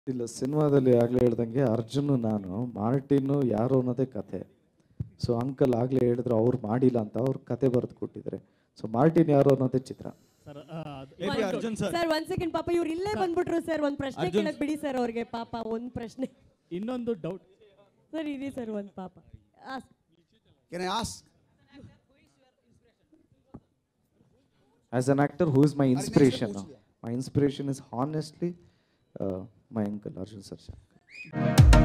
ಇಲ್ಲ ಸಿನಿಮಾದಲ್ಲಿ ಆಗಲೇ ಹೇಳ್ದಂಗೆ ಅರ್ಜುನ್ ನಾನು ಮಾರ್ಟಿನ್ನು ಯಾರು ಅನ್ನೋದೇ ಕತೆ ಸೊ ಅಂಕಲ್ ಆಗಲೇ ಹೇಳಿದ್ರು ಅವ್ರು ಮಾಡಿಲ್ಲ ಅಂತ ಅವ್ರು ಕತೆ ಬರೆದು ಕೊಟ್ಟಿದ್ದಾರೆ ಸೊ ಮಾರ್ಟಿನ್ ಯಾರು ಅನ್ನೋದೇ ಚಿತ್ರ ಸರ್ ಆ, ಅದು- A P Arjun sir sir ಒಂದ್ ಸೆಕೆಂಡ್ ಪಾಪ ಇವ್ರು ಇಲ್ಲೇ ಬಂದ್ಬಿಟ್ರು ಸರ್ ಒಂದ್ ಪ್ರಶ್ನೆ ಅರ್ಜುನ್ ಕೇಳಕ್ ಬಿಡಿ ಸರ್ ಅವ್ರಿಗೆ ಪಾಪ ಒಂದ್ ಪ್ರಶ್ನೆ ಇನ್ನೊಂದು ಡೌಟ್ ಸರ್ ಇರಿ ಸರ್ ಒಂದ್ ಪಾಪ ಆ, Can I ask? As an actor who is my inspiration my inspiration is honestly my uncle Arjun sir